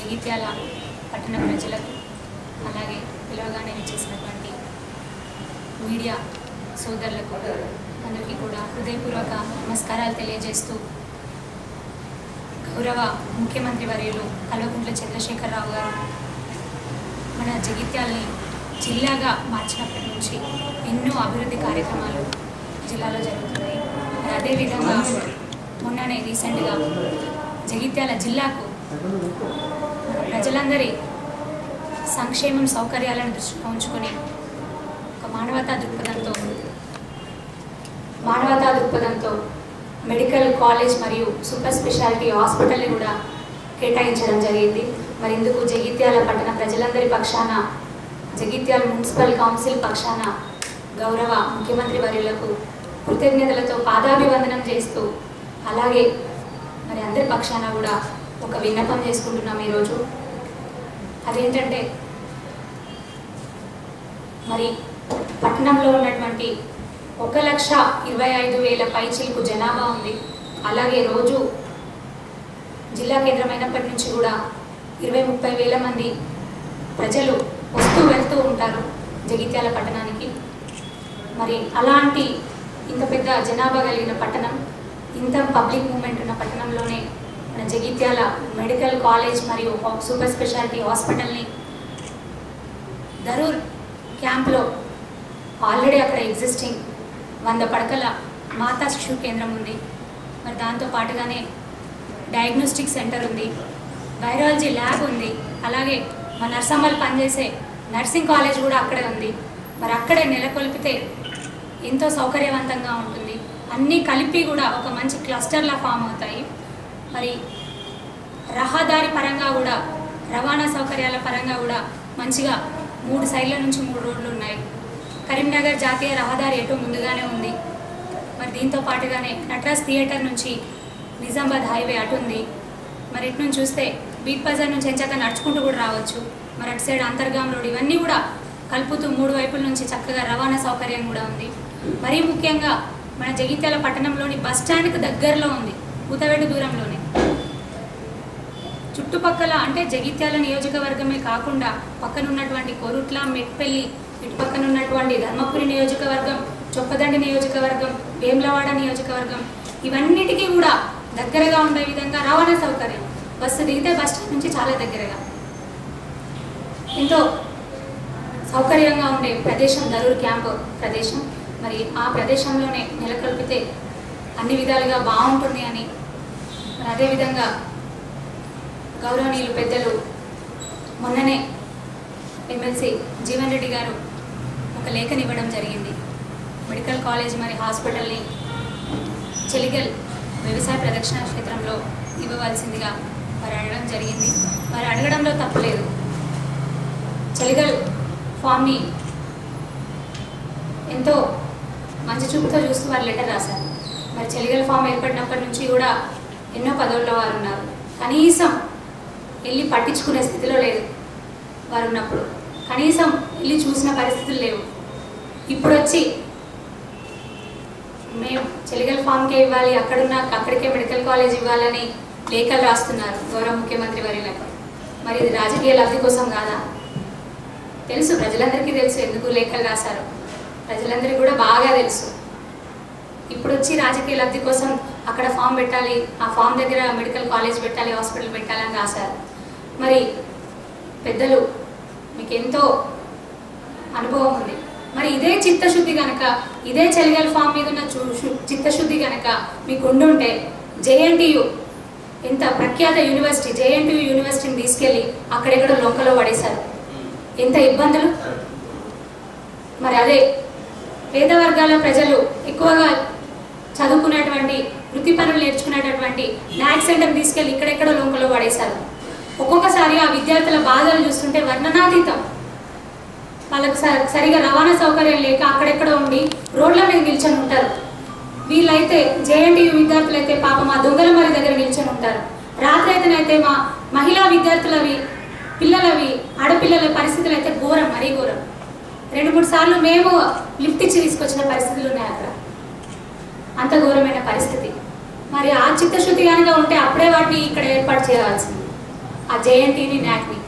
జగిత్యాల పట్టణ ప్రజలకు అలాగే పిలవగానే చేసినటువంటి మీడియా సోదరులకు అందరికీ కూడా హృదయపూర్వక నమస్కారాలు తెలియజేస్తూ గౌరవ ముఖ్యమంత్రి వర్యులు కల్వకుంట్ల చంద్రశేఖరరావు గారు మన జగిత్యాలని జిల్లాగా మార్చినప్పటి నుంచి ఎన్నో అభివృద్ధి కార్యక్రమాలు జిల్లాలో జరుగుతున్నాయి మరి అదేవిధంగా మొన్ననే రీసెంట్గా జగిత్యాల జిల్లాకు మన ప్రజలందరి సంక్షేమం సౌకర్యాలను దృష్టిలో ఉంచుకొని ఒక మానవతా దృక్పథంతో మానవతా దృక్పథంతో మెడికల్ కాలేజ్ మరియు సూపర్ స్పెషాలిటీ హాస్పిటల్ని కూడా కేటాయించడం జరిగింది మరి ఇందుకు జగిత్యాల పట్టణ ప్రజలందరి పక్షాన జగిత్యాల మున్సిపల్ కౌన్సిల్ పక్షాన గౌరవ ముఖ్యమంత్రి వర్యులకు కృతజ్ఞతలతో పాదాభివందనం చేస్తూ అలాగే మరి అందరి పక్షాన కూడా ఒక విన్నపం చేసుకుంటున్నాం ఈరోజు అదేంటంటే మరి పట్టణంలో ఉన్నటువంటి ఒక లక్ష ఇరవై ఐదు వేల పైచిలకు జనాభా ఉంది అలాగే రోజు జిల్లా కేంద్రమైనప్పటి నుంచి కూడా ఇరవై ముప్పై వేల మంది ప్రజలు వస్తూ వెళ్తూ ఉంటారు జగిత్యాల పట్టణానికి మరి అలాంటి ఇంత పెద్ద జనాభా కలిగిన పట్టణం ఇంత పబ్లిక్ మూమెంట్ ఉన్న పట్టణంలోనే మన జగిత్యాల మెడికల్ కాలేజ్ మరియు హా- సూపర్ స్పెషాలిటీ హాస్పిటల్ని ధరూర్ క్యాంప్లో ఆల్రెడీ అక్కడ ఎగ్జిస్టింగ్ వంద పడకల మాతా శిశు కేంద్రం ఉంది మరి దాంతో పాటుగానే డయాగ్నోస్టిక్ సెంటర్ ఉంది వైరాలజీ ల్యాబ్ ఉంది అలాగే మా నర్సమ్మలు పనిచేసే నర్సింగ్ కాలేజ్ కూడా అక్కడే ఉంది మరి అక్కడే నెలకొల్పితే ఎంతో సౌకర్యవంతంగా ఉంటుంది అన్నీ కలిపి కూడా ఒక మంచి క్లస్టర్లా ఫామ్ అవుతాయి మరి రహదారి పరంగా కూడా రవాణా సౌకర్యాల పరంగా కూడా మంచిగా మూడు సైడ్ల నుంచి మూడు రోడ్లు ఉన్నాయి కరీంనగర్ జాతీయ రహదారి ఎటు ముందుగానే ఉంది మరి దీంతో పాటుగానే నటరాజ్ థియేటర్ నుంచి నిజామాబాద్ హైవే అటు ఉంది మరి ఇటు నుంచి చూస్తే బీట్ బజార్ నుంచి ఎంచాక నడుచుకుంటూ కూడా రావచ్చు మరి అటు సైడ్ అంతర్గాం రోడ్ ఇవన్నీ కూడా కలుపుతూ మూడు వైపుల నుంచి చక్కగా రవాణా సౌకర్యం కూడా ఉంది మరీ ముఖ్యంగా మన జగిత్యాల పట్టణంలోని బస్ స్టాండ్కి దగ్గరలో ఉంది కూతవేటు దూరంలోనే చుట్టుపక్కల అంటే జగిత్యాల నియోజకవర్గమే కాకుండా పక్కన ఉన్నటువంటి కొరుట్ల మెట్పల్లి ఇటు పక్కన ఉన్నటువంటి ధర్మపురి నియోజకవర్గం చొప్పదండి నియోజకవర్గం వేములవాడ నియోజకవర్గం ఇవన్నిటికీ కూడా దగ్గరగా ఉండే విధంగా రవాణా సౌకర్యం బస్సు దిగితే బస్ స్టాండ్ నుంచి చాలా దగ్గరగా ఎంతో సౌకర్యంగా ఉండే ప్రదేశం దరూర్ క్యాంప్ ప్రదేశం మరి ఆ ప్రదేశంలోనే నెలకొల్పితే అన్ని విధాలుగా బాగుంటుంది అని మరి అదేవిధంగా గౌరవనీయులు పెద్దలు మొన్ననే ఎమ్మెల్సీ జీవన్ రెడ్డి గారు ఒక లేఖనివ్వడం జరిగింది మెడికల్ కాలేజ్ మరి హాస్పిటల్ని చెలిగల్ వ్యవసాయ ప్రదక్షిణ క్షేత్రంలో ఇవ్వవలసిందిగా వారు అడగడం జరిగింది వారు అడగడంలో తప్పులేదు చెలిగల్ ఫామ్ని ఎంతో మంచి చూపుతో చూస్తూ వారు లెటర్ రాశారు మరి చెలిగల్ ఫామ్ ఏర్పడినప్పటి నుంచి కూడా ఎన్నో పదవుల్లో వారు ఉన్నారు కనీసం వెళ్ళి పట్టించుకునే స్థితిలో లేదు వారు ఉన్నప్పుడు కనీసం వెళ్ళి చూసిన పరిస్థితులు లేవు ఇప్పుడు వచ్చి మేము చెలిగల్ ఫామ్కే ఇవ్వాలి అక్కడున్న అక్కడికే మెడికల్ కాలేజ్ ఇవ్వాలని లేఖలు రాస్తున్నారు గౌరవ ముఖ్యమంత్రి వర్యులకు మరి ఇది రాజకీయ లబ్ధి కోసం కాదా తెలుసు ప్రజలందరికీ తెలుసు ఎందుకు లేఖలు రాశారు ప్రజలందరికీ కూడా బాగా తెలుసు ఇప్పుడు వచ్చి రాజకీయ లబ్ధి కోసం అక్కడ ఫామ్ పెట్టాలి ఆ ఫామ్ దగ్గర మెడికల్ కాలేజ్ పెట్టాలి హాస్పిటల్ పెట్టాలని రాశారు మరి పెద్దలు మీకు ఎంతో అనుభవం ఉంది మరి ఇదే చిత్తశుద్ధి కనుక ఇదే చెలిగల్ ఫామ్ మీద ఉన్న చు- శు- చిత్తశుద్ధి కనుక మీకు ఉండుంటే జేఎన్టీయు ఎంత ప్రఖ్యాత యూనివర్సిటీ జేఎన్టీయు యూనివర్సిటీని తీసుకెళ్ళి అక్కడెక్కడ లొంకలో పడేశారు ఎంత ఇబ్బందులు మరి అదే పేద వర్గాల ప్రజలు ఎక్కువగా చదువుకున్నటువంటి వృత్తి పనులు నేర్చుకునేటటువంటి న్యాక్ సెంటర్ తీసుకెళ్ళి ఇక్కడెక్కడో లొంకలో పడేశారు ఒక్కొక్కసారి ఆ విద్యార్థుల బాధలు చూస్తుంటే వర్ణనాతీతం వాళ్ళకు స- సరిగా రవాణా సౌకర్యం లేక అక్కడెక్కడ ఉండి రోడ్ల మీద నిల్చొని ఉంటారు వీళ్ళైతే జేఎన్టీయూ విద్యార్థులు అయితే పాపం మా దొంగల మరి దగ్గర నిల్చొని ఉంటారు రాత్రి అయితేనైతే మా మహిళా విద్యార్థులవి పిల్లలవి ఆడపిల్లల పరిస్థితులు అయితే ఘోరం మరీ ఘోరం రెండు మూడు సార్లు మేము లిఫ్ట్ ఇచ్చి తీసుకొచ్చిన పరిస్థితులు ఉన్నాయి అక్కడ అంత ఘోరమైన పరిస్థితి మరి ఆ చిత్తశుద్ధి కనుక ఉంటే అప్పుడే వాటిని ఇక్కడ ఏర్పాటు చేయాల్సింది ఆ జేఎన్టీని న్యాక్ని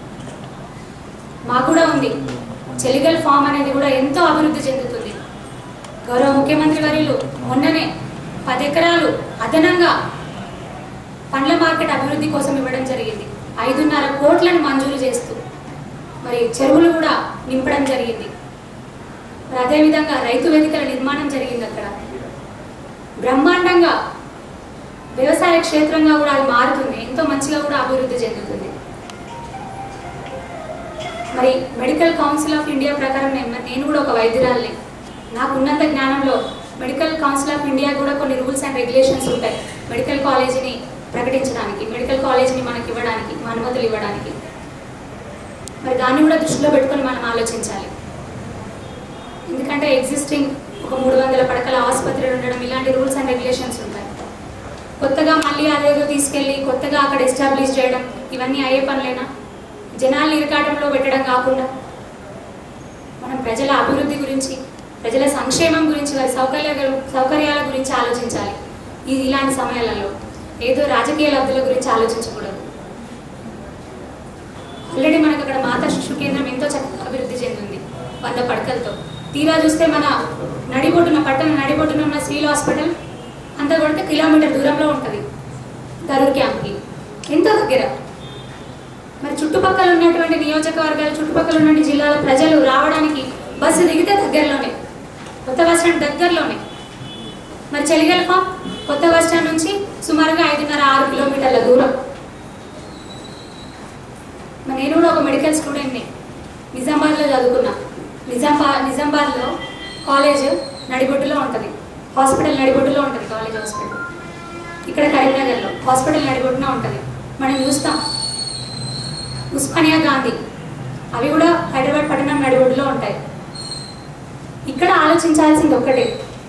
మాకు కూడా ఉంది చెలిగల్ ఫామ్ అనేది కూడా ఎంతో అభివృద్ధి చెందుతుంది గౌరవ ముఖ్యమంత్రి వర్యులు మొన్ననే పది ఎకరాలు అదనంగా పండ్ల మార్కెట్ అభివృద్ధి కోసం ఇవ్వడం జరిగింది ఐదున్నర కోట్లను మంజూరు చేస్తూ మరి చెరువులు కూడా నింపడం జరిగింది మరి అదేవిధంగా రైతు వేదికల నిర్మాణం జరిగింది అక్కడ బ్రహ్మాండంగా వ్యవసాయ క్షేత్రంగా కూడా అది మారుతుంది ఎంతో మంచిగా కూడా అభివృద్ధి చెందుతుంది మరి మెడికల్ కౌన్సిల్ ఆఫ్ ఇండియా ప్రకారం నేను నేను కూడా ఒక వైద్యురాలని నాకు ఉన్నంత జ్ఞానంలో మెడికల్ కౌన్సిల్ ఆఫ్ ఇండియా కూడా కొన్ని రూల్స్ అండ్ రెగ్యులేషన్స్ ఉంటాయి మెడికల్ కాలేజీని ప్రకటించడానికి మెడికల్ కాలేజీని మనకి ఇవ్వడానికి అనుమతులు ఇవ్వడానికి మరి దాన్ని కూడా దృష్టిలో పెట్టుకొని మనం ఆలోచించాలి ఎందుకంటే ఎగ్జిస్టింగ్ ఒక మూడు వందల పడకల ఆసుపత్రులు ఉండడం ఇలాంటి రూల్స్ అండ్ రెగ్యులేషన్స్ ఉంటాయి కొత్తగా మళ్ళీ అదేదో తీసుకెళ్ళి కొత్తగా అక్కడ ఎస్టాబ్లిష్ చేయడం ఇవన్నీ అయ్యే పనులేనా జనాల్ని ఇరకాటంలో పెట్టడం కాకుండా మనం ప్రజల అభివృద్ధి గురించి ప్రజల సంక్షేమం గురించి వారి సౌకర్య సౌకర్యాల గురించి ఆలోచించాలి ఇది ఇలాంటి సమయాలలో ఏదో రాజకీయ లబ్ధుల గురించి ఆలోచించకూడదు ఆల్రెడీ మనకు అక్కడ మాతా శిశు కేంద్రం ఎంతో చక్కగా అభివృద్ధి చెందింది వంద పడకలతో తీరా చూస్తే మన నడిబొడ్డున పట్టణ నడిబొడ్డున ఉన్న సివిల్ హాస్పిటల్ అంతా కొడితే కిలోమీటర్ దూరంలో ఉంటుంది దరూర్ క్యాంప్కి ఎంతో దగ్గర మరి చుట్టుపక్కల ఉన్నటువంటి నియోజకవర్గాలు చుట్టుపక్కల ఉన్నటువంటి జిల్లాల ప్రజలు రావడానికి బస్సు దిగితే దగ్గరలోనే కొత్త బస్ స్టాండ్ దగ్గరలోనే మరి చెలిగల ఫామ్ కొత్త బస్ స్టాండ్ నుంచి సుమారుగా ఐదున్నర ఆరు కిలోమీటర్ల దూరం మరి నేను కూడా ఒక మెడికల్ స్టూడెంట్ని నిజామాబాద్లో చదువుకున్నా నిజామా నిజామాబాద్లో కాలేజ్ నడిబొడ్డులో ఉంటుంది హాస్పిటల్ నడిబొడ్డులో ఉంటుంది కాలేజ్ హాస్పిటల్ ఇక్కడ కరీంనగర్లో హాస్పిటల్ నడిబొడ్డున ఉంటుంది మనం చూస్తాం ఉస్మానియా గాంధీ అవి కూడా హైదరాబాద్ పట్టణం నడిబొడ్డులో ఉంటాయి ఇక్కడ ఆలోచించాల్సింది ఒక్కటే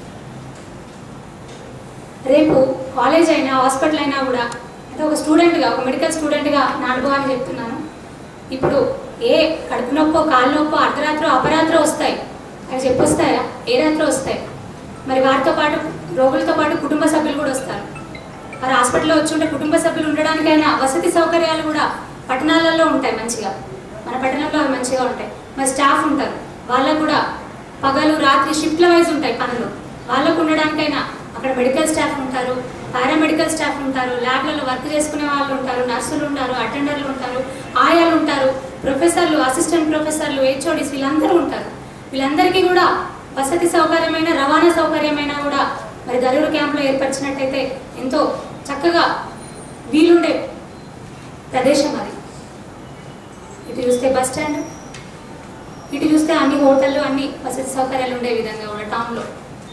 రేపు కాలేజ్ అయినా హాస్పిటల్ అయినా కూడా అంటే ఒక స్టూడెంట్గా ఒక మెడికల్ స్టూడెంట్గా నా అనుభవాన్ని చెప్తున్నాను ఇప్పుడు ఏ కడుపు నొప్పో కాలు నొప్పో అర్ధరాత్రో అపరాత్రో వస్తాయి అవి చెప్పొస్తాయా ఏ రాత్రి వస్తాయి మరి వారితో పాటు రోగులతో పాటు కుటుంబ సభ్యులు కూడా వస్తారు మరి హాస్పిటల్లో వచ్చి ఉంటే కుటుంబ సభ్యులు ఉండడానికైనా వసతి సౌకర్యాలు కూడా పట్టణాలలో ఉంటాయి మంచిగా మన పట్టణంలో అవి మంచిగా ఉంటాయి మరి స్టాఫ్ ఉంటారు వాళ్ళకు కూడా పగలు రాత్రి షిఫ్ట్ల వైజ్ ఉంటాయి పనులు వాళ్ళకు ఉండడానికైనా అక్కడ మెడికల్ స్టాఫ్ ఉంటారు పారామెడికల్ స్టాఫ్ ఉంటారు ల్యాబ్లలో వర్క్ చేసుకునే వాళ్ళు ఉంటారు నర్సులు ఉంటారు అటెండర్లు ఉంటారు ఆయాలు ఉంటారు ప్రొఫెసర్లు అసిస్టెంట్ ప్రొఫెసర్లు హెచ్ఓడిస్ వీళ్ళందరూ ఉంటారు వీళ్ళందరికీ కూడా వసతి సౌకర్యమైన రవాణా సౌకర్యమైన కూడా మరి దరూరు క్యాంప్లో ఏర్పరిచినట్టయితే ఎంతో చక్కగా వీలుండే ప్రదేశం అది ఇటు చూస్తే బస్ స్టాండ్ ఇటు చూస్తే అన్ని హోటళ్ళు అన్ని వసతి సౌకర్యాలు ఉండే విధంగా కూడా టౌన్లో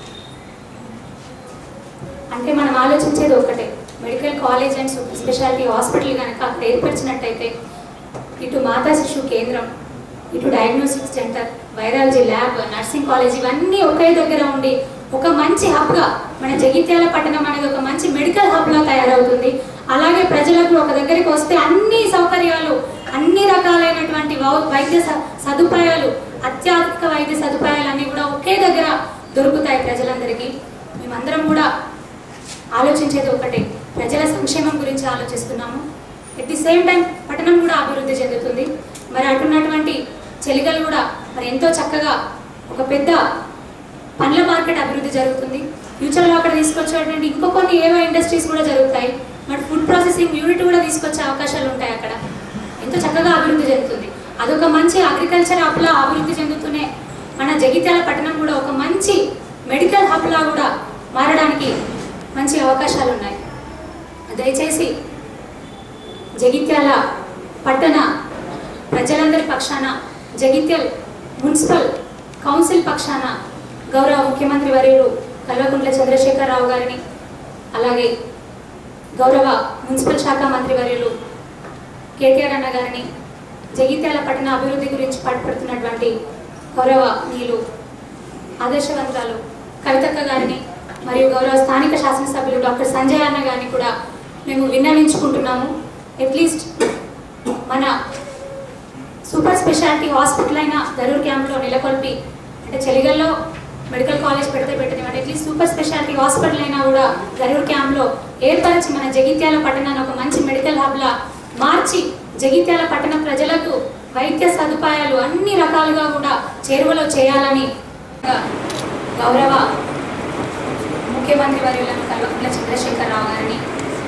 అంటే మనం ఆలోచించేది ఒకటే medical college and super speciality hospital కనుక అక్కడ ఏర్పరిచినట్టయితే ఇటు మాతా శిశు కేంద్రం ఇటు diagnostic centre virology lab nursing college ఇవన్నీ ఒకే దగ్గర ఉండి ఒక మంచి హబ్గా మన జగిత్యాల పట్టణం అనేది ఒక మంచి మెడికల్ హబ్లా తయారవుతుంది అలాగే ప్రజలకు ఒక దగ్గరికి వస్తే అన్ని సౌకర్యాలు అన్ని రకాలైనటువంటి వౌ- వైద్య స- సదుపాయాలు అత్యాధునిక వైద్య సదుపాయాలు అన్నీ కూడా ఒకే దగ్గర దొరుకుతాయి ప్రజలందరికీ మేమందరం కూడా ఆలోచించేది ఒకటే ప్రజల సంక్షేమం గురించి ఆలోచిస్తున్నాము ఎట్ ది సేమ్ టైం పట్టణం కూడా అభివృద్ధి చెందుతుంది మరి అటున్నటువంటి చెలికలు కూడా మరి ఎంతో చక్కగా ఒక పెద్ద పండ్ల మార్కెట్ అభివృద్ధి జరుగుతుంది ఫ్యూచర్లో అక్కడ తీసుకొచ్చేటువంటి ఇంకో కొన్ని ఏవో ఇండస్ట్రీస్ కూడా జరుగుతాయి మరి ఫుడ్ ప్రాసెసింగ్ యూనిట్ కూడా తీసుకొచ్చే అవకాశాలు ఉంటాయి అక్కడ ఎంతో చక్కగా అభివృద్ధి చెందుతుంది అదొక మంచి అగ్రికల్చర్ హబ్లా అభివృద్ధి చెందుతూనే మన జగిత్యాల పట్టణం కూడా ఒక మంచి మెడికల్ హబ్లా కూడా మారడానికి మంచి అవకాశాలు ఉన్నాయి దయచేసి జగిత్యాల పట్టణ ప్రజలందరి పక్షాన జగిత్యాల్ మున్సిపల్ కౌన్సిల్ పక్షాన గౌరవ ముఖ్యమంత్రి వర్యులు కల్వకుంట్ల చంద్రశేఖరరావు గారిని అలాగే గౌరవ మున్సిపల్ శాఖ మంత్రి వర్యులు కేటీఆర్ అన్న గారిని జగిత్యాల పట్టణ అభివృద్ధి గురించి పాటుపడుతున్నటువంటి గౌరవ నీలు ఆదర్శవంతురాలు కవితక్క గారిని మరియు గౌరవ స్థానిక శాసనసభ్యులు డాక్టర్ సంజయ్ అన్న గారిని కూడా మేము విన్నవించుకుంటున్నాము అట్లీస్ట్ మన సూపర్ స్పెషాలిటీ హాస్పిటల్ అయిన దరూర్ క్యాంప్లో నెలకొల్పి అంటే చెలిగల్లో మెడికల్ కాలేజ్ పెడితే పెట్టింది అంటే అట్లీస్ట్ సూపర్ స్పెషాలిటీ హాస్పిటల్ అయినా కూడా దరూర్ క్యాంప్లో ఏర్పరిచి మన జగిత్యాల పట్టణాన్ని ఒక మంచి మెడికల్ హబ్లా మార్చి జగిత్యాల పట్టణ ప్రజలకు వైద్య సదుపాయాలు అన్ని రకాలుగా కూడా చేరువలో చేయాలని గౌరవ ముఖ్యమంత్రి వర్యులను కల్వకుంట్ల చంద్రశేఖరరావు గారిని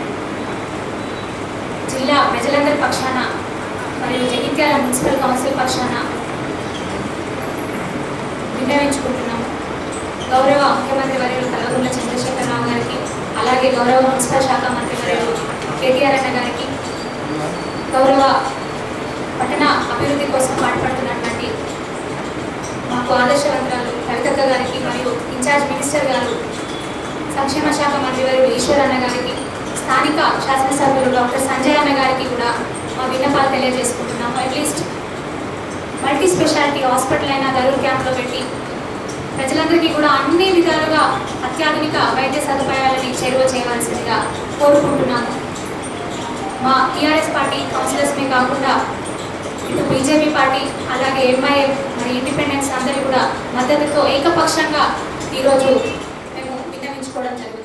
జిల్లా ప్రజలందరి పక్షాన మరియు జగిత్యాల మున్సిపల్ కౌన్సిల్ పక్షాన విన్నవించుకుంటున్నాము గౌరవ ముఖ్యమంత్రి వర్యులు కల్వకుంట్ల చంద్రశేఖరరావు గారికి అలాగే గౌరవ మున్సిపల్ శాఖ మంత్రి వర్యులు కేటీఆర్ అన్న గారికి గౌరవ పట్టణ అభివృద్ధి కోసం పాటుపడుతున్నటువంటి మాకు ఆదర్శవంతురాలు కవితక్క గారికి మరియు ఇన్ఛార్జ్ మినిస్టర్ గారు సంక్షేమ శాఖ మంత్రి వర్యులు ఈశ్వర్ అన్న గారికి స్థానిక శాసనసభ్యులు డాక్టర్ సంజయ్ అన్న గారికి కూడా మా విన్నపాలు తెలియజేసుకుంటున్నాము అట్లీస్ట్ మల్టీ స్పెషాలిటీ హాస్పిటల్ అయినా గరూర్ క్యాంప్లో పెట్టి ప్రజలందరికీ కూడా అన్ని విధాలుగా అత్యాధునిక వైద్య సదుపాయాలని చేరువ చేయవలసిందిగా కోరుకుంటున్నాను మా టీఆర్ఎస్ పార్టీ కౌన్సిలర్స్మే కాకుండా ఇటు బీజేపీ పార్టీ అలాగే ఎంఐఎం మరి ఇండిపెండెన్స్ అందరూ కూడా మద్దతుతో ఏకపక్షంగా ఈరోజు మేము విన్నవించుకోవడం జరిగింది